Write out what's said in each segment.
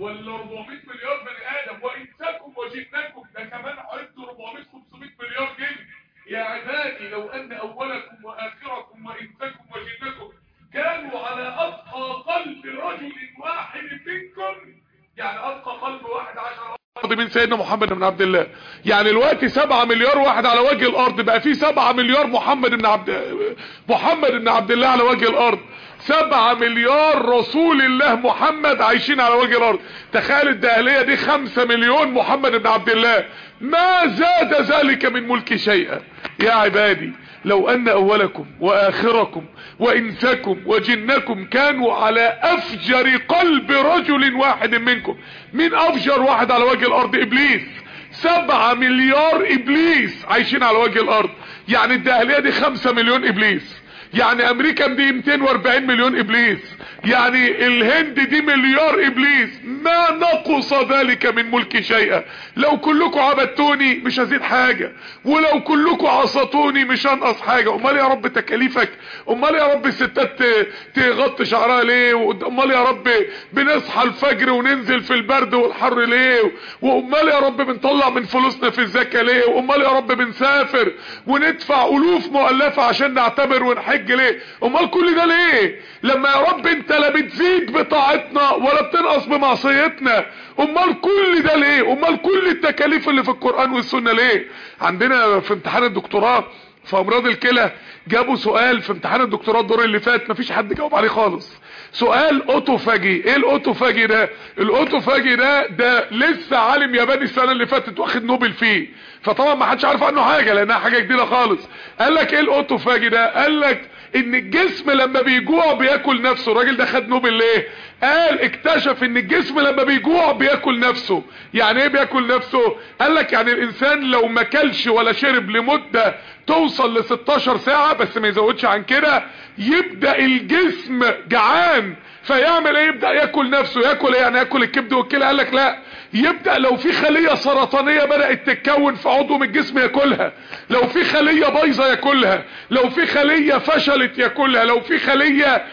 ولا 400 مليار بني ادم وانساكم وجنكم ده كمان عدوا 400 500 مليار جن يا عبادي لو ان اولكم واخركم وانساكم وجنكم كانوا على اتقى قلب رجل واحد منكم يعني اتقى قلب واحد عشر الارض من سيدنا محمد بن عبد الله يعني الوقت سبعة مليار واحد على وجه الارض بقى في سبعة مليار محمد بن عبد محمد بن عبد الله على وجه الارض سبعة مليار رسول الله محمد عايشين على وجه الارض تخيل الدهلية دي خمسة مليون محمد بن عبد الله ما زاد ذلك من ملك شيئا يا عبادي لو ان اولكم واخركم وانسكم وجنكم كانوا على افجر قلب رجل واحد منكم من افجر واحد على وجه الارض ابليس سبعة مليار ابليس عايشين على وجه الارض يعني الدهلية دي خمسة مليون ابليس يعني امريكا دي 240 مليون ابليس يعني الهند دي مليار ابليس ما نقص ذلك من ملك شيئا لو كلكم عبدتوني مش هزيد حاجة ولو كلكم عصتوني مش هنقص حاجة امال يا رب تكاليفك امال يا رب الستات تغطي شعرها ليه امال يا رب بنصحى الفجر وننزل في البرد والحر ليه وامال يا رب بنطلع من فلوسنا في الزكاة ليه وامال يا رب بنسافر وندفع الوف مؤلفة عشان نعتبر ونحج ليه امال كل ده ليه لما يا رب انت لا بتزيد بطاعتنا ولا بتنقص بمعصيتنا امال كل ده ليه امال كل التكاليف اللي في القرآن والسنة ليه عندنا في امتحان الدكتوراه في امراض الكلى جابوا سؤال في امتحان الدكتوراه الدور اللي فات مفيش حد جاوب عليه خالص سؤال اوتوفاجي ايه الاوتوفاجي ده الاوتوفاجي ده ده لسه عالم ياباني السنه اللي فاتت واخد نوبل فيه فطبعا ما حدش عارف عنه حاجه لانها حاجه جديده خالص قال لك ايه الاوتوفاجي ده قال لك ان الجسم لما بيجوع بياكل نفسه الراجل ده خد نوبل ليه قال اكتشف ان الجسم لما بيجوع بياكل نفسه يعني ايه بياكل نفسه قال لك يعني الانسان لو ما كلش ولا شرب لمدة توصل ل 16 ساعة بس ما يزودش عن كده يبدأ الجسم جعان فيعمل ايه يبدأ ياكل نفسه ياكل ايه يعني ياكل الكبد والكلى قال لك لا يبدأ لو في خلية سرطانية بدأت تتكون في عضو من الجسم ياكلها لو في خلية بايظة ياكلها لو في خلية فشلت ياكلها لو في خلية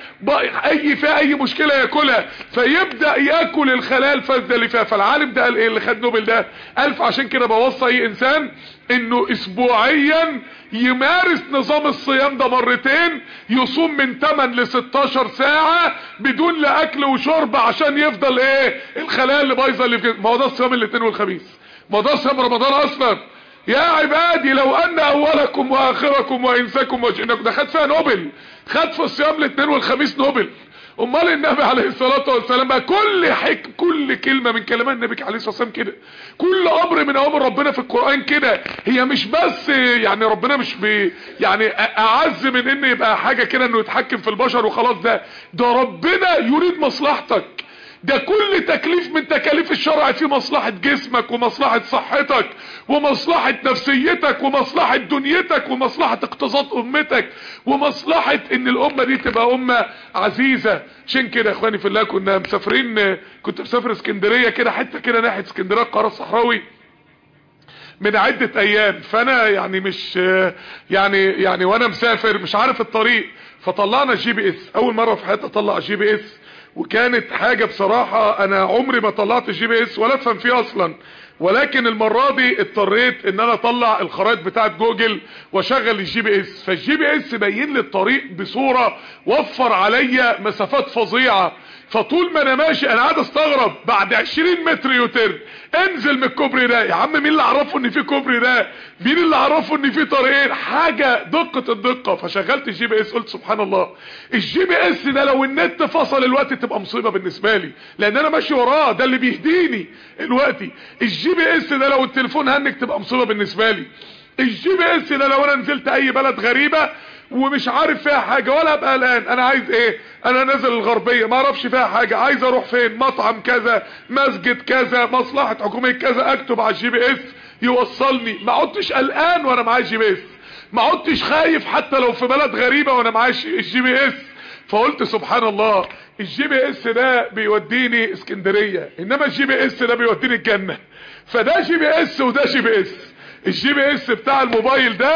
اي فيها اي مشكلة ياكلها فيبدأ ياكل الخلايا الفاسدة اللي فيها فالعالم ده قال ايه اللي خد نوبل ده قال عشان كده بوصى اي انسان انه اسبوعيا يمارس نظام الصيام ده مرتين يصوم من 8 ل 16 ساعة بدون لا اكل وشرب عشان يفضل ايه الخلايا اللي بايظه اللي في ما هو ده الصيام الاثنين والخميس ما هو ده صيام رمضان اصلا يا عبادي لو ان اولكم واخركم وانساكم وجنكم ده خد فيها نوبل خد في الصيام الاثنين والخميس نوبل امال النبي عليه الصلاة والسلام بقى كل حك كل كلمة من كلمات النبي عليه الصلاة والسلام كده كل امر من اوامر ربنا في القرآن كده هي مش بس يعني ربنا مش بي يعني اعز من ان يبقى حاجة كده انه يتحكم في البشر وخلاص ده ده ربنا يريد مصلحتك ده كل تكليف من تكاليف الشرع في مصلحة جسمك ومصلحة صحتك ومصلحة نفسيتك ومصلحة دنيتك ومصلحة اقتصاد امتك ومصلحة ان الامة دي تبقى امة عزيزة عشان كده يا اخواني في الله كنا مسافرين كنت مسافر اسكندرية كده حتة كده ناحية اسكندرية القاهرة الصحراوي من عدة ايام فانا يعني مش يعني يعني وانا مسافر مش عارف الطريق فطلعنا جي بي اس اول مرة في حياتي اطلع جي بي اس وكانت حاجة بصراحة انا عمري ما طلعت الجي بي اس ولا افهم فيه اصلا ولكن المرة دي اضطريت ان انا اطلع الخرائط بتاعت جوجل واشغل الجي بي اس فالجي بي اس بين لي الطريق بصورة وفر عليا مسافات فظيعة فطول ما انا ماشي انا قاعد استغرب بعد 20 متر يوتر انزل من الكوبري ده يا عم مين اللي عرفه ان في كوبري ده مين اللي عرفه ان في طريقين حاجة دقة الدقة فشغلت الجي بي اس قلت سبحان الله الجي بي اس ده لو النت فصل الوقت تبقى مصيبة بالنسبة لي لان انا ماشي وراه ده اللي بيهديني الوقتي الجي بي اس ده لو التليفون هنك تبقى مصيبة بالنسبة لي الجي بي اس ده لو انا نزلت اي بلد غريبة ومش عارف فيها حاجة ولا ابقى قلقان انا عايز ايه انا نازل الغربية ما اعرفش فيها حاجة عايز اروح فين مطعم كذا مسجد كذا مصلحة حكومية كذا اكتب على الجي بي اس يوصلني ما عدتش قلقان وانا معايا الجي بي اس ما عدتش خايف حتى لو في بلد غريبة وانا معايا الجي بي اس فقلت سبحان الله الجي بي اس ده بيوديني اسكندرية انما الجي بي اس ده بيوديني الجنة فده جي بي اس وده جي بي اس الجي بي اس بتاع الموبايل ده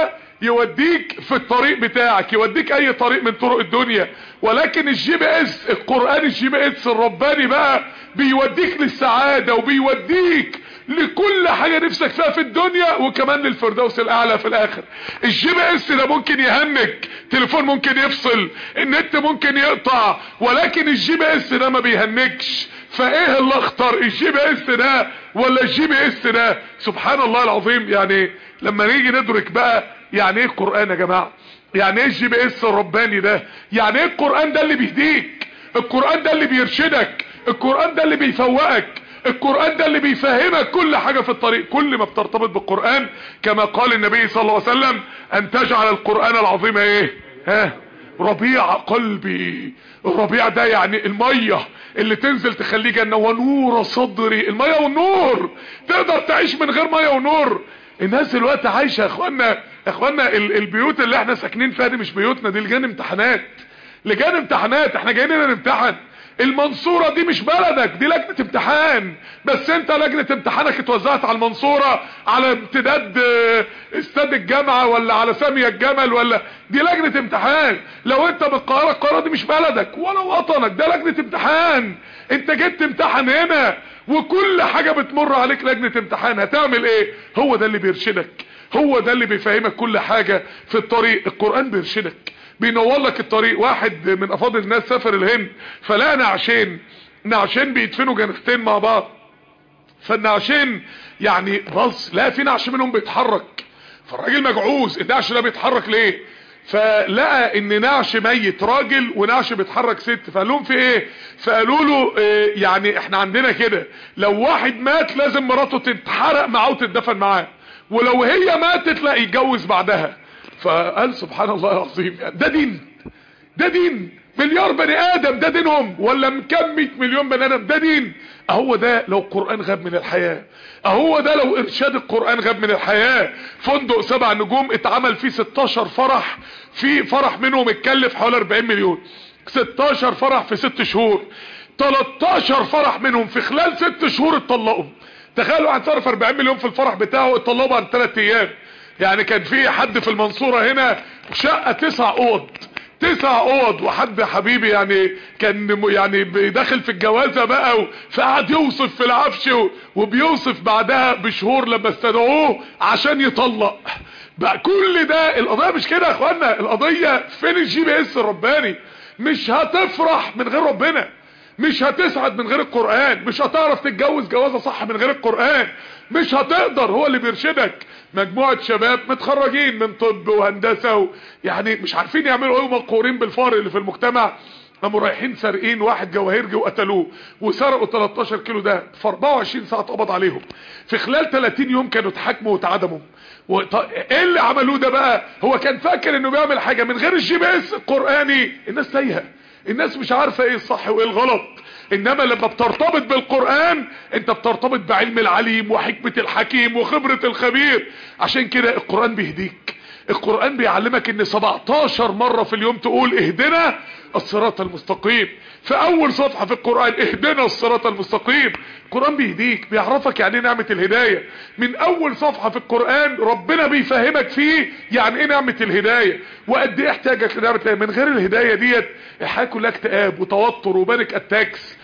يوديك في الطريق بتاعك يوديك اي طريق من طرق الدنيا ولكن الجي بي اس القرآن الجي بي اس الرباني بقى بيوديك للسعادة وبيوديك لكل حاجة نفسك فيها في الدنيا وكمان للفردوس الاعلى في الاخر الجي بي اس ده ممكن يهنج تليفون ممكن يفصل النت ممكن يقطع ولكن الجي بي اس ده ما بيهنجش فايه اللي اخطر الجي بي اس ده ولا الجي بي اس ده سبحان الله العظيم يعني لما نيجي ندرك بقى يعني ايه القرآن يا جماعة يعني ايه الجي بي اس الرباني ده يعني ايه القرآن ده اللي بيهديك القرآن ده اللي بيرشدك القرآن ده اللي بيفوقك القرآن ده اللي بيفهمك كل حاجة في الطريق كل ما بترتبط بالقرآن كما قال النبي صلى الله عليه وسلم ان تجعل القرآن العظيم ايه ها ربيع قلبي الربيع ده يعني المية اللي تنزل تخليه جنة ونور صدري المية والنور تقدر تعيش من غير مية ونور الناس دلوقتي عايشة يا اخوانا يا اخوانا البيوت اللي احنا ساكنين فيها دي مش بيوتنا دي لجان امتحانات لجان امتحانات احنا جايين هنا نمتحن المنصورة دي مش بلدك دي لجنة امتحان بس انت لجنة امتحانك اتوزعت على المنصورة على امتداد استاد الجامعة ولا على سامية الجمل ولا دي لجنة امتحان لو انت من القاهرة القاهرة دي مش بلدك ولا وطنك ده لجنة امتحان انت جيت تمتحن هنا وكل حاجة بتمر عليك لجنة امتحان هتعمل ايه هو ده اللي بيرشدك هو ده اللي بيفهمك كل حاجة في الطريق القرآن بيرشدك بينور لك الطريق واحد من افاضل الناس سافر الهند فلقى نعشين نعشين بيدفنوا جنازتين مع بعض فالنعشين يعني بص لا في نعش منهم بيتحرك فالراجل مجعوز النعش ده بيتحرك ليه فلقى ان نعش ميت راجل ونعش بيتحرك ست فقال لهم في ايه فقالوا له إيه يعني احنا عندنا كده لو واحد مات لازم مراته تتحرق معاه وتتدفن معاه ولو هي ماتت لا يتجوز بعدها فقال سبحان الله العظيم يعني ده دين ده دين مليار بني ادم ده دينهم ولا مكم 100 مليون بني ادم ده دين اهو ده لو القرآن غاب من الحياة اهو ده لو ارشاد القرآن غاب من الحياة فندق سبع نجوم اتعمل فيه 16 فرح في فرح منهم اتكلف حوالي 40 مليون 16 فرح في 6 شهور 13 فرح منهم في خلال 6 شهور اتطلقوا تخيلوا واحد صرف 40 مليون في الفرح بتاعه اتطلقوا بعد 3 ايام يعني كان في حد في المنصورة هنا شقة تسع اوض تسع اوض وحد حبيبي يعني كان يعني داخل في الجوازة بقى فقعد يوصف في العفش وبيوصف بعدها بشهور لما استدعوه عشان يطلق بقى كل ده القضية مش كده يا اخوانا القضية فين الجي بي اس الرباني مش هتفرح من غير ربنا مش هتسعد من غير القرآن مش هتعرف تتجوز جوازة صح من غير القرآن مش هتقدر هو اللي بيرشدك مجموعة شباب متخرجين من طب وهندسة و... يعني مش عارفين يعملوا ايه ومقهورين بالفقر اللي في المجتمع قاموا رايحين سارقين واحد جواهرجي وقتلوه وسرقوا 13 كيلو ده في 24 ساعه اتقبض عليهم في خلال 30 يوم كانوا اتحاكموا واتعدموا وط... ايه اللي عملوه ده بقى هو كان فاكر انه بيعمل حاجه من غير الجي بي اس القراني الناس تايهه الناس مش عارفه ايه الصح وايه الغلط انما لما بترتبط بالقرآن انت بترتبط بعلم العليم وحكمة الحكيم وخبرة الخبير عشان كده القرآن بيهديك القرآن بيعلمك ان 17 مرة في اليوم تقول اهدنا الصراط المستقيم في اول صفحة في القرآن اهدنا الصراط المستقيم القرآن بيهديك بيعرفك يعني ايه نعمة الهداية من اول صفحة في القرآن ربنا بيفهمك فيه يعني ايه نعمة الهداية وقد ايه احتاجك لنعمة الهداية من غير الهداية ديت الحياة كلها اكتئاب وتوتر وبانك اتاكس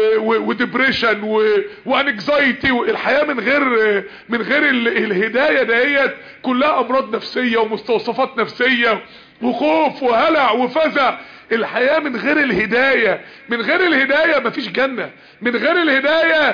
وديبريشن وانكزايتي الحياه من غير من غير الهدايه دهيت كلها امراض نفسيه ومستوصفات نفسيه وخوف وهلع وفزع الحياه من غير الهدايه من غير الهدايه مفيش جنه من غير الهدايه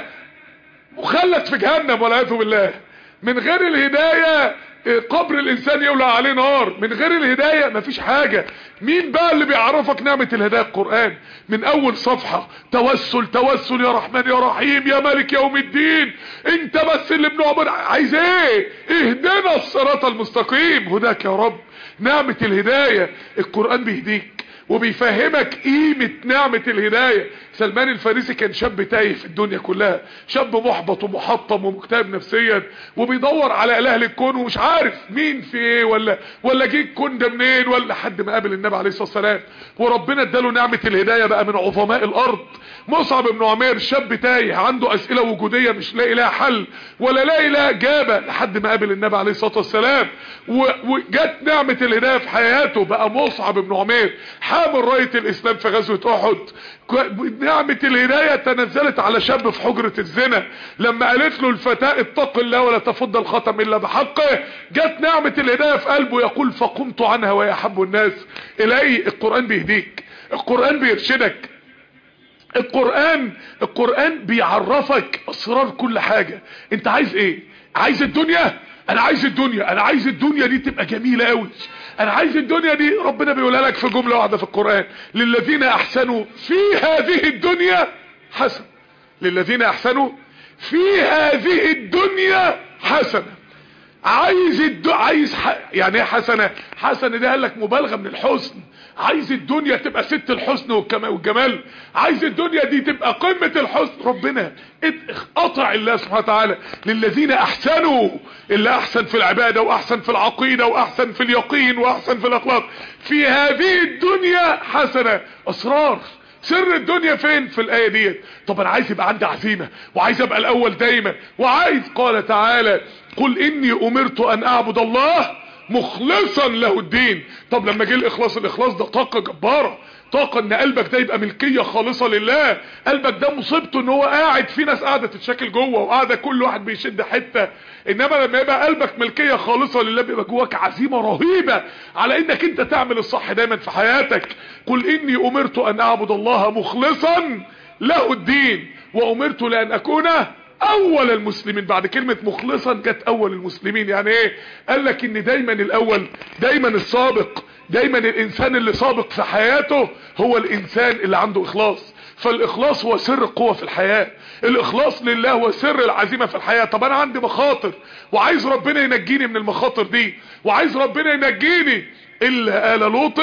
مخلد في جهنم والعياذ بالله من غير الهدايه قبر الانسان يولع عليه نار من غير الهداية مفيش حاجة مين بقى اللي بيعرفك نعمة الهداية القرآن من اول صفحة توسل توسل يا رحمن يا رحيم يا مالك يوم الدين انت بس اللي بنعبد عايز ايه اهدنا الصراط المستقيم هداك يا رب نعمة الهداية القرآن بيهديك وبيفهمك قيمة نعمة الهداية سلمان الفارسي كان شاب تايه في الدنيا كلها شاب محبط ومحطم ومكتئب نفسيا وبيدور على اله الكون ومش عارف مين في ايه ولا ولا جه الكون ده منين ولا حد ما قابل النبي عليه الصلاه والسلام وربنا اداله نعمه الهدايه بقى من عظماء الارض مصعب بن عمير شاب تايه عنده اسئله وجوديه مش لاقي لها حل ولا لاقي لها اجابه لحد ما قابل النبي عليه الصلاه والسلام وجت نعمه الهدايه في حياته بقى مصعب بن عمير حامل رايه الاسلام في غزوه احد نعمة الهداية تنزلت على شاب في حجرة الزنا لما قالت له الفتاة اتق الله ولا تفض الخاتم الا بحقه جت نعمة الهداية في قلبه يقول فقمت عنها ويا حب الناس الهي القرآن بيهديك القرآن بيرشدك القرآن القرآن بيعرفك اسرار كل حاجة انت عايز ايه عايز الدنيا انا عايز الدنيا انا عايز الدنيا دي تبقى جميلة قوي انا عايز الدنيا دي ربنا بيقولها لك في جملة واحدة في القرآن للذين احسنوا في هذه الدنيا حسن للذين احسنوا في هذه الدنيا حسنة عايز الد... عايز ح... يعني ايه حسنة حسنة ده قال لك مبالغة من الحسن عايز الدنيا تبقى ست الحسن والجمال عايز الدنيا دي تبقى قمة الحسن ربنا قطع الله سبحانه وتعالى للذين احسنوا اللي احسن في العبادة واحسن في العقيدة واحسن في اليقين واحسن في الاخلاق في هذه الدنيا حسنة اسرار سر الدنيا فين في الايه ديت طب انا عايز يبقى عندي عزيمه وعايز ابقى الاول دايما وعايز قال تعالى قل اني امرت ان اعبد الله مخلصا له الدين طب لما جه الاخلاص الاخلاص ده طاقه جباره طاقة ان قلبك ده يبقى ملكية خالصة لله قلبك ده مصيبته ان هو قاعد في ناس قاعدة تتشكل جوه وقاعدة كل واحد بيشد حتة انما لما يبقى قلبك ملكية خالصة لله بيبقى جواك عزيمة رهيبة على انك انت تعمل الصح دايما في حياتك قل اني امرت ان اعبد الله مخلصا له الدين وامرت لان اكون اول المسلمين بعد كلمة مخلصا جت اول المسلمين يعني ايه قال لك ان دايما الاول دايما السابق دايما الانسان اللي سابق في حياته هو الانسان اللي عنده اخلاص فالاخلاص هو سر القوة في الحياة الاخلاص لله هو سر العزيمة في الحياة طب انا عندي مخاطر وعايز ربنا ينجيني من المخاطر دي وعايز ربنا ينجيني الا آل لوط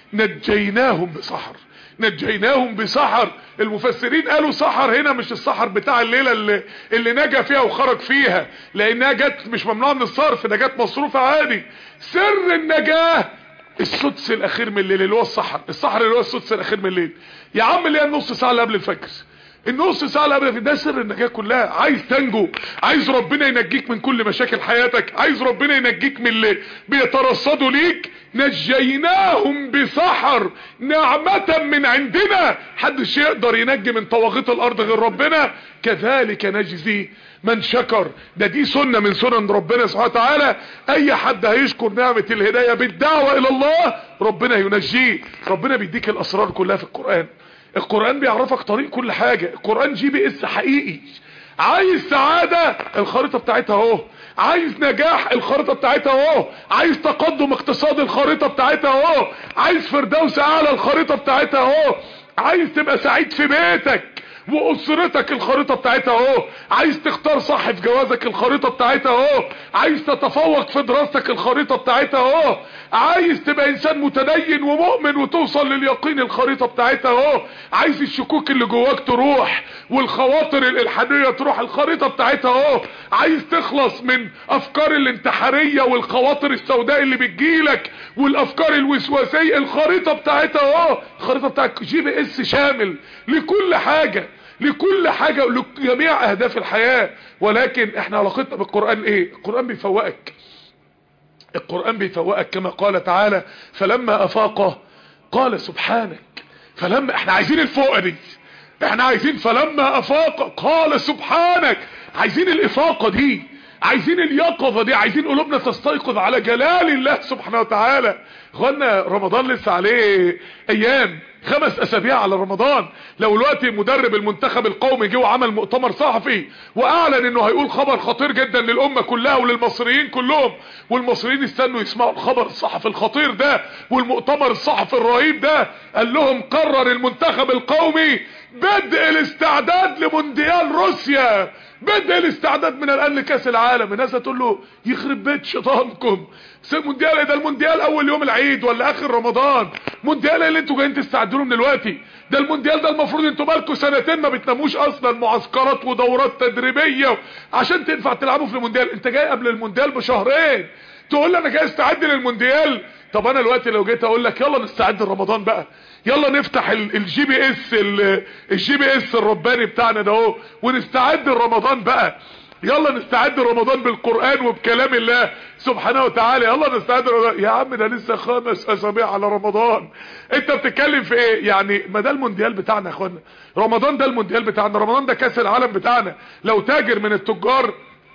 نجيناهم بسحر نجيناهم بسحر المفسرين قالوا سحر هنا مش السحر بتاع الليلة اللي, اللي نجا فيها وخرج فيها لانها جت مش ممنوع من الصرف ده جت مصروفة عادي سر النجاة السدس الاخير من الليل اللي هو السحر السحر اللي هو السدس الاخير من الليل يا عم اللي هي النص ساعة اللي قبل الفجر النص ساعة اللي قبل الفجر ده سر النجاة كلها عايز تنجو عايز ربنا ينجيك من كل مشاكل حياتك عايز ربنا ينجيك من اللي بيترصدوا ليك نجيناهم بسحر نعمة من عندنا حدش يقدر ينجي من طواغيت الارض غير ربنا كذلك نجزي من شكر ده دي سنة من سنن ربنا سبحانه وتعالى اي حد هيشكر نعمة الهداية بالدعوة الى الله ربنا ينجيه ربنا بيديك الاسرار كلها في القرآن القرآن بيعرفك طريق كل حاجة القرآن جي بي اس حقيقي عايز سعادة الخريطة بتاعتها اهو عايز نجاح الخريطة بتاعتها اهو عايز تقدم اقتصادي الخريطة بتاعتها اهو عايز فردوس اعلى الخريطة بتاعتها اهو عايز تبقى سعيد في بيتك واسرتك الخريطة بتاعتها اهو عايز تختار صح في جوازك الخريطة بتاعتها اهو عايز تتفوق في دراستك الخريطة بتاعتها اهو عايز تبقى انسان متدين ومؤمن وتوصل لليقين الخريطة بتاعتها اهو عايز الشكوك اللي جواك تروح والخواطر الالحادية تروح الخريطة بتاعتها اهو عايز تخلص من افكار الانتحارية والخواطر السوداء اللي بتجيلك والافكار الوسواسية الخريطة بتاعتها اهو الخريطة بتاعت جي بي اس شامل لكل حاجة لكل حاجة لجميع اهداف الحياة ولكن احنا علاقتنا بالقرآن ايه القرآن بيفوقك القرآن بيفوقك كما قال تعالى فلما افاق قال سبحانك فلما احنا عايزين الفوقة دي احنا عايزين فلما افاق قال سبحانك عايزين الافاقة دي عايزين اليقظة دي عايزين قلوبنا تستيقظ على جلال الله سبحانه وتعالى اخوانا رمضان لسه عليه ايام خمس اسابيع على رمضان لو الوقت مدرب المنتخب القومي جه وعمل مؤتمر صحفي واعلن انه هيقول خبر خطير جدا للامه كلها وللمصريين كلهم والمصريين استنوا يسمعوا الخبر الصحفي الخطير ده والمؤتمر الصحفي الرهيب ده قال لهم قرر المنتخب القومي بدء الاستعداد لمونديال روسيا بدء الاستعداد من الان لكاس العالم الناس هتقول له يخرب بيت شيطانكم مونديال ايه ده المونديال اول يوم العيد ولا اخر رمضان مونديال اللي انتوا جايين تستعدوا له من دلوقتي ده المونديال ده المفروض انتوا بالكم سنتين ما بتناموش اصلا معسكرات ودورات تدريبيه عشان تنفع تلعبوا في المونديال انت جاي قبل المونديال بشهرين تقول لي انا جاي استعد للمونديال طب انا دلوقتي لو جيت اقول لك يلا نستعد لرمضان بقى يلا نفتح الجي بي اس الجي بي اس الرباني بتاعنا ده اهو ونستعد لرمضان بقى يلا نستعد رمضان بالقرآن وبكلام الله سبحانه وتعالى يلا نستعد رمضان يا عم ده لسه خمس اسابيع على رمضان انت بتتكلم في ايه يعني ما ده المونديال بتاعنا يا اخوانا رمضان ده المونديال بتاعنا رمضان ده كاس العالم بتاعنا لو تاجر من التجار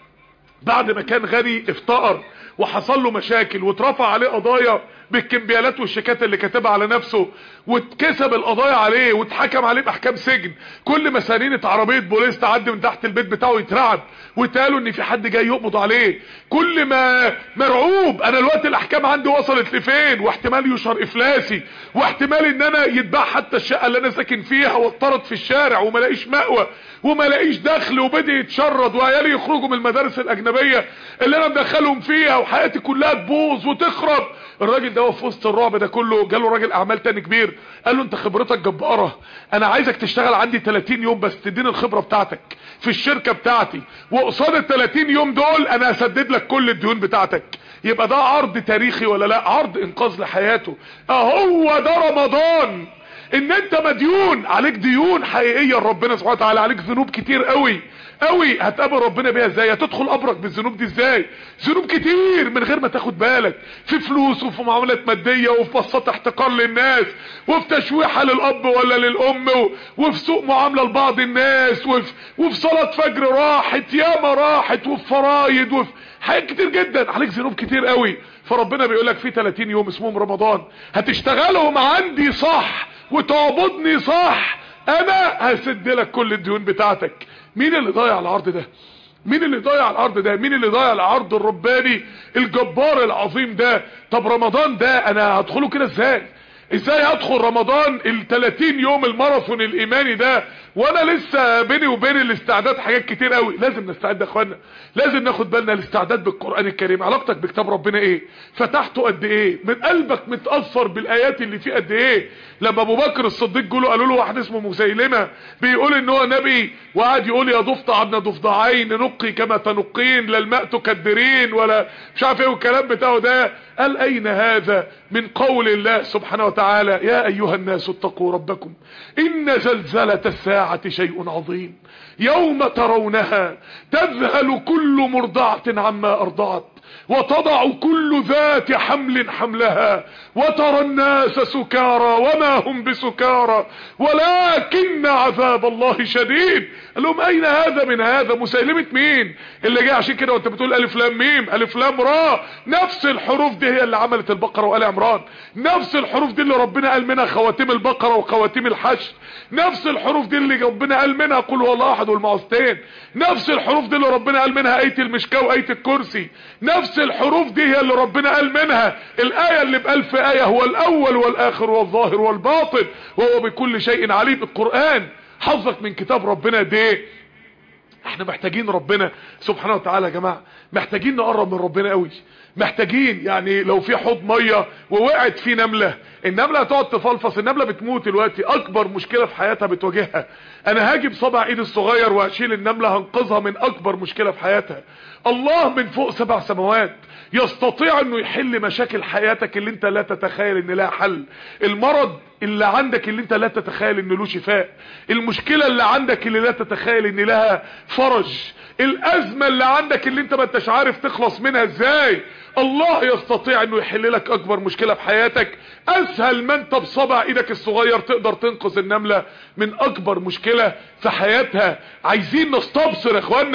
بعد ما كان غني افتقر وحصل له مشاكل واترفع عليه قضايا بالكمبيالات والشيكات اللي كاتبها على نفسه واتكسب القضايا عليه واتحكم عليه باحكام سجن كل ما سنينة عربية بوليس تعدي من تحت البيت بتاعه يترعب واتقالوا ان في حد جاي يقبض عليه كل ما مرعوب انا الوقت الاحكام عندي وصلت لفين واحتمال يشهر افلاسي واحتمال ان انا يتباع حتى الشقة اللي انا ساكن فيها واضطرد في الشارع وما لاقيش مأوى وما لاقيش دخل وبدأ يتشرد وعيالي يخرجوا من المدارس الاجنبية اللي انا مدخلهم فيها وحياتي كلها تبوظ وتخرب الراجل ده في وسط الرعب ده كله جاله راجل اعمال تاني كبير قال له انت خبرتك جبارة انا عايزك تشتغل عندي 30 يوم بس تديني الخبرة بتاعتك في الشركة بتاعتي وقصاد ال 30 يوم دول انا هسدد لك كل الديون بتاعتك يبقى ده عرض تاريخي ولا لا عرض انقاذ لحياته اهو ده رمضان ان انت مديون عليك ديون حقيقية ربنا سبحانه وتعالى عليك ذنوب كتير قوي قوي هتقابل ربنا بيها ازاي هتدخل قبرك بالذنوب دي ازاي ذنوب كتير من غير ما تاخد بالك في فلوس وفي معاملات ماديه وفي بساطه احتقار للناس وفي تشويحه للاب ولا للام وفي سوء معامله لبعض الناس وفي وفي صلاه فجر راحت ياما راحت وفي فرايد وفي حاجات كتير جدا عليك ذنوب كتير قوي فربنا بيقول لك في 30 يوم اسمهم رمضان هتشتغلهم عندي صح وتعبدني صح انا هسد لك كل الديون بتاعتك مين اللي ضايع العرض ده مين اللي ضايع العرض ده مين اللي ضايع العرض الرباني الجبار العظيم ده طب رمضان ده انا هدخله كده ازاي ازاي هدخل رمضان ال 30 يوم الماراثون الايماني ده وانا لسه بيني وبين الاستعداد حاجات كتير قوي لازم نستعد يا اخوانا لازم ناخد بالنا الاستعداد بالقران الكريم علاقتك بكتاب ربنا ايه فتحته قد ايه من قلبك متاثر بالايات اللي فيه قد ايه لما ابو بكر الصديق جوله قالوا له واحد اسمه مسيلمه بيقول ان هو نبي وقعد يقول يا ضفدع ابن ضفدعين نقي كما تنقين لا الماء تكدرين ولا مش عارف ايه والكلام بتاعه ده قال اين هذا من قول الله سبحانه وتعالى يا ايها الناس اتقوا ربكم ان زلزله الساعه شيء عظيم يوم ترونها تذهل كل مرضعه عما ارضعت وتضع كل ذات حمل حملها وترى الناس سكارى وما هم بسكارى ولكن عذاب الله شديد قال لهم اين هذا من هذا مسيلمة مين اللي جاي عشان كده وانت بتقول الف لام ميم الف لام را نفس الحروف دي هي اللي عملت البقرة وآل عمران نفس الحروف دي اللي ربنا قال منها خواتيم البقرة وخواتيم الحشر نفس الحروف دي اللي ربنا قال منها قل هو الله احد والمعوذتين نفس الحروف دي اللي ربنا قال منها ايه المشكاه وايه الكرسي نفس الحروف دي هي اللي ربنا قال منها الايه اللي بألف ايه هو الاول والاخر والظاهر والباطن وهو بكل شيء عليم القران حظك من كتاب ربنا ده احنا محتاجين ربنا سبحانه وتعالى يا جماعه محتاجين نقرب من ربنا قوي محتاجين يعني لو في حوض ميه ووقعت فيه نمله النمله هتقعد تفلفص النمله بتموت دلوقتي اكبر مشكله في حياتها بتواجهها انا هاجي بصبع ايدي الصغير واشيل النمله هنقذها من اكبر مشكله في حياتها الله من فوق سبع سماوات يستطيع انه يحل مشاكل حياتك اللي انت لا تتخيل ان لها حل المرض اللي عندك اللي انت لا تتخيل ان له شفاء المشكلة اللي عندك اللي لا تتخيل ان لها فرج الازمة اللي عندك اللي انت ما انتش عارف تخلص منها ازاي الله يستطيع انه يحل لك اكبر مشكلة في حياتك اسهل ما انت بصبع ايدك الصغير تقدر تنقذ النملة من اكبر مشكلة في حياتها عايزين نستبصر يا اخوانا احنا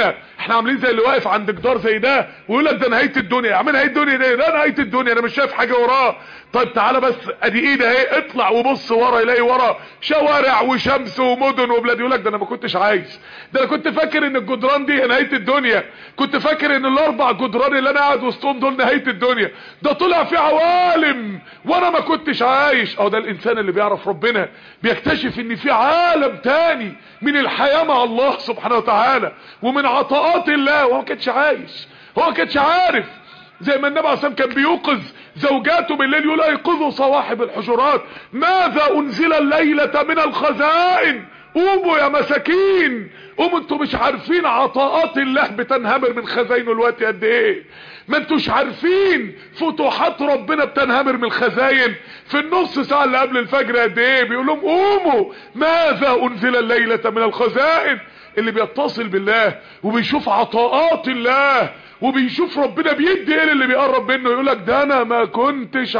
احنا عاملين زي اللي واقف عند جدار زي ده ويقول لك ده نهايه الدنيا يا عم نهايه الدنيا ده ده نهايه الدنيا انا مش شايف حاجه وراه طيب تعالى بس ادي ايه ده اهي اطلع وبص ورا يلاقي ورا شوارع وشمس ومدن وبلاد يقول لك ده انا ما كنتش عايش ده انا كنت فاكر ان الجدران دي نهايه الدنيا كنت فاكر ان الاربع جدران اللي انا قاعد وسطهم دول نهايه الدنيا ده طلع في عوالم وانا ما كنتش عايش اه ده الانسان اللي بيعرف ربنا بيكتشف ان في عالم تاني من الحياه مع الله سبحانه وتعالى ومن عطاءات الله وهو ما كانش عايش هو ما كانش عارف زي ما النبي عليه الصلاه كان بيوقظ زوجاته بالليل يقول ايقظوا صواحب الحجرات ماذا انزل الليله من الخزائن قوموا يا مساكين قوموا انتوا مش عارفين عطاءات الله بتنهمر من خزاينه الوقت قد ايه ما انتوش عارفين فتوحات ربنا بتنهمر من الخزاين في النص ساعه اللي قبل الفجر قد ايه بيقول لهم قوموا ماذا انزل الليله من الخزائن اللي بيتصل بالله وبيشوف عطاءات الله وبيشوف ربنا بيدي ايه اللي بيقرب منه يقول لك ده انا ما كنتش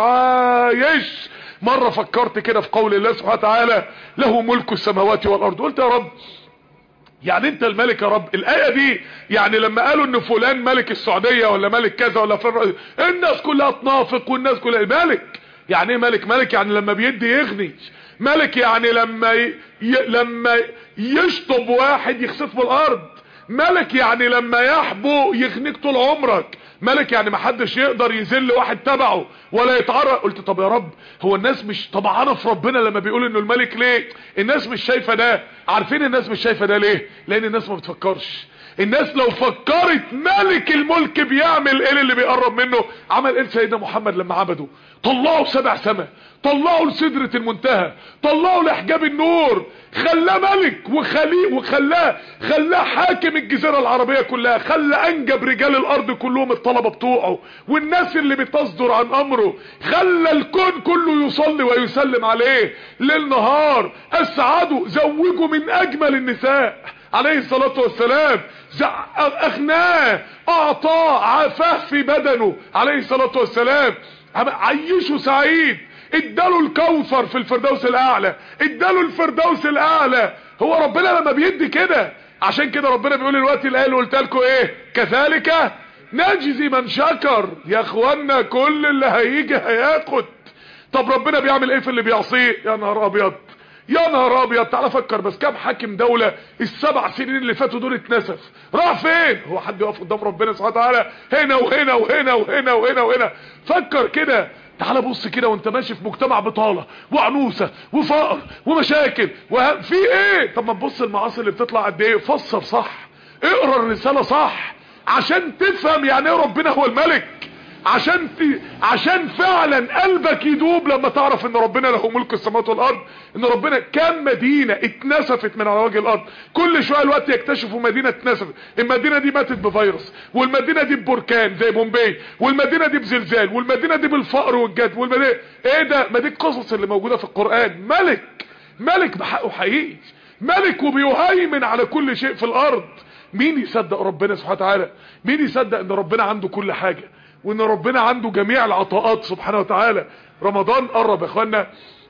عايش مرة فكرت كده في قول الله سبحانه وتعالى له ملك السماوات والارض قلت يا رب يعني انت الملك يا رب الايه دي يعني لما قالوا ان فلان ملك السعوديه ولا ملك كذا ولا فر... الناس كلها تنافق والناس كلها ملك يعني ايه ملك ملك يعني لما بيدي يغني ملك يعني لما ي... لما يشطب واحد يخسف بالارض ملك يعني لما يحبو يغنيك طول عمرك ملك يعني محدش يقدر يذل واحد تبعه ولا يتعرق قلت طب يا رب هو الناس مش طبعانه في ربنا لما بيقول انه الملك ليه الناس مش شايفه ده عارفين الناس مش شايفه ده ليه لان الناس ما بتفكرش الناس لو فكرت ملك الملك بيعمل ايه اللي بيقرب منه عمل ايه سيدنا محمد لما عبده طلعوا سبع سما طلعوا لسدرة المنتهى طلعوا لحجاب النور خلاه ملك وخليه وخلاه خلاه حاكم الجزيرة العربية كلها خلى انجب رجال الارض كلهم الطلبة بتوعه والناس اللي بتصدر عن امره خلى الكون كله يصلي ويسلم عليه ليل نهار اسعده زوجه من اجمل النساء عليه الصلاة والسلام اغناه اعطاه عافاه في بدنه عليه الصلاة والسلام عيشه سعيد اداله الكوثر في الفردوس الاعلى اداله الفردوس الاعلى هو ربنا لما بيدي كده عشان كده ربنا بيقول الوقت الايه اللي قلت لكم ايه كذلك نجزي من شكر يا اخوانا كل اللي هيجي هياخد طب ربنا بيعمل ايه في اللي بيعصيه يا نهار ابيض يا نهار ابيض تعالى فكر بس كام حاكم دولة السبع سنين اللي فاتوا دول اتنسف راح فين هو حد يقف قدام ربنا سبحانه وتعالى هنا وهنا وهنا وهنا وهنا وهنا فكر كده تعالى بص كده وانت ماشي في مجتمع بطالة وعنوسة وفقر ومشاكل وفي ايه طب ما تبص المعاصي اللي بتطلع قد ايه فسر صح اقرا الرسالة صح عشان تفهم يعني ايه ربنا هو الملك عشان ت... عشان فعلا قلبك يدوب لما تعرف ان ربنا له ملك السماوات والارض ان ربنا كام مدينه اتنسفت من على وجه الارض كل شويه الوقت يكتشفوا مدينه اتنسفت المدينه دي ماتت بفيروس والمدينه دي ببركان زي بومبي والمدينه دي بزلزال والمدينه دي بالفقر والجد والمدينه ايه ده ما دي القصص اللي موجوده في القران ملك ملك بحقه حقيقي ملك وبيهيمن على كل شيء في الارض مين يصدق ربنا سبحانه وتعالى مين يصدق ان ربنا عنده كل حاجه وان ربنا عنده جميع العطاءات سبحانه وتعالى رمضان قرب يا اخوانا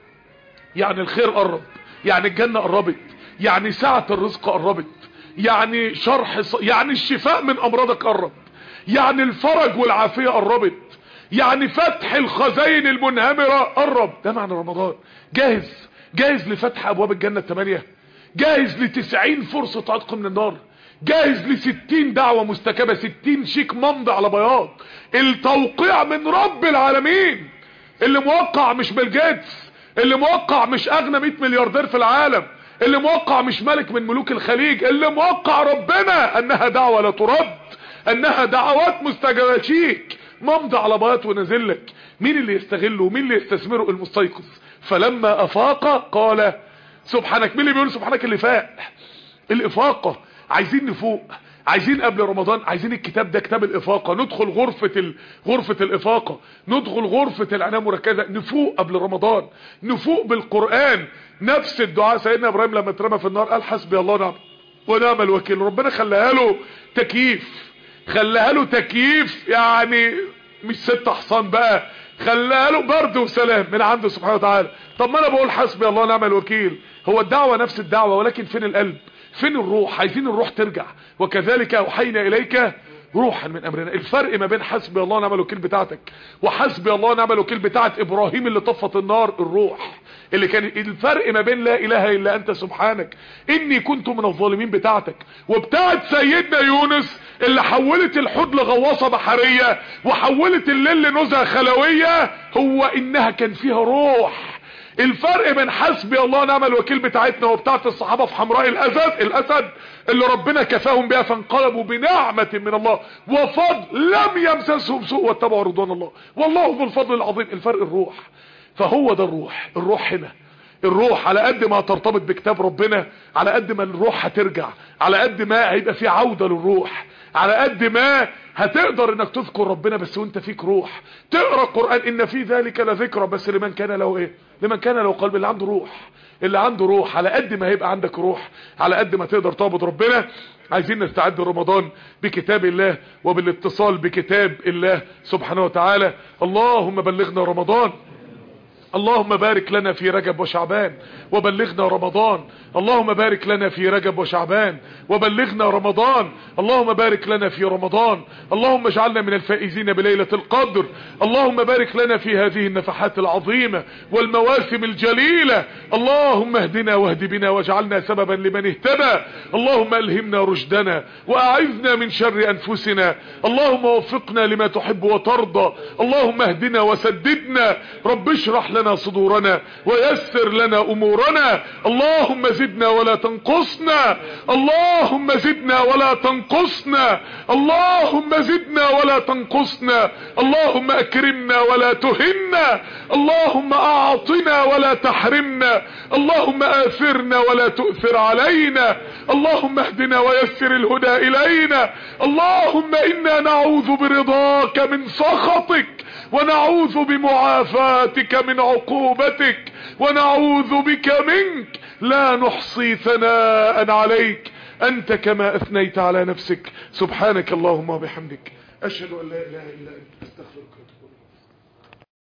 يعني الخير قرب يعني الجنة قربت يعني ساعة الرزق قربت يعني شرح ص... يعني الشفاء من امراضك قرب يعني الفرج والعافية قربت يعني فتح الخزاين المنهمرة قرب ده معنى رمضان جاهز جاهز لفتح ابواب الجنة الثمانية جاهز لتسعين فرصة عتق من النار جاهز لستين دعوة مستكبة ستين شيك ممضي على بياض التوقيع من رب العالمين اللي موقع مش بيل جيتس اللي موقع مش اغنى 100 ملياردير في العالم اللي موقع مش ملك من ملوك الخليج اللي موقع ربنا انها دعوة لا ترد انها دعوات مستجابة شيك ممضي على بياض ونزل لك مين اللي يستغله ومين اللي يستثمره المستيقظ فلما افاق قال سبحانك مين اللي بيقول سبحانك اللي فاق الافاقه عايزين نفوق عايزين قبل رمضان عايزين الكتاب ده كتاب الافاقه ندخل غرفه ال... غرفه الافاقه ندخل غرفه العنايه المركزه نفوق قبل رمضان نفوق بالقران نفس الدعاء سيدنا ابراهيم لما اترمى في النار قال حسبي الله ونعم ونعم الوكيل ربنا خلاها له تكييف خلاها له تكييف يعني مش ست حصان بقى خلاها له برد وسلام من عنده سبحانه وتعالى طب ما انا بقول حسبي الله ونعم الوكيل هو الدعوه نفس الدعوه ولكن فين القلب فين الروح عايزين الروح ترجع وكذلك اوحينا اليك روحا من امرنا الفرق ما بين حسبي الله ونعم الوكيل بتاعتك وحسبي الله ونعم الوكيل بتاعت ابراهيم اللي طفت النار الروح اللي كان الفرق ما بين لا اله الا انت سبحانك اني كنت من الظالمين بتاعتك وبتاعت سيدنا يونس اللي حولت الحوض لغواصه بحريه وحولت الليل لنزهه خلويه هو انها كان فيها روح الفرق بين حسبي الله ونعم الوكيل بتاعتنا وبتاعت الصحابه في حمراء الاسد الاسد اللي ربنا كفاهم بها فانقلبوا بنعمه من الله وفضل لم يمسسهم سوء واتبعوا رضوان الله والله ذو الفضل العظيم الفرق الروح فهو ده الروح الروح هنا الروح على قد ما ترتبط بكتاب ربنا على قد ما الروح هترجع على قد ما هيبقى في عودة للروح على قد ما هتقدر انك تذكر ربنا بس وانت فيك روح تقرا القران ان في ذلك لذكرى بس لمن كان له ايه لمن كان له قلب اللي عنده روح اللي عنده روح على قد ما هيبقى عندك روح على قد ما تقدر تعبد ربنا عايزين نستعد رمضان بكتاب الله وبالاتصال بكتاب الله سبحانه وتعالى اللهم بلغنا رمضان اللهم بارك لنا في رجب وشعبان وبلغنا رمضان اللهم بارك لنا في رجب وشعبان وبلغنا رمضان اللهم بارك لنا في رمضان اللهم اجعلنا من الفائزين بليلة القدر اللهم بارك لنا في هذه النفحات العظيمة والمواسم الجليلة اللهم اهدنا واهد بنا واجعلنا سببا لمن اهتدى اللهم الهمنا رشدنا واعذنا من شر انفسنا اللهم وفقنا لما تحب وترضى اللهم اهدنا وسددنا رب اشرح لنا صدورنا ويسر لنا امورنا اللهم زدنا ولا تنقصنا اللهم زدنا ولا تنقصنا اللهم زدنا ولا تنقصنا اللهم اكرمنا ولا تهنا اللهم اعطنا ولا تحرمنا اللهم اثرنا ولا تؤثر علينا اللهم اهدنا ويسر الهدى الينا اللهم انا نعوذ برضاك من سخطك ونعوذ بمعافاتك من عقوبتك ونعوذ بك منك لا نحصي ثناء عليك أنت كما أثنيت على نفسك سبحانك اللهم وبحمدك أشهد أن لا إله إلا أنت أستغفرك وأتوب إليك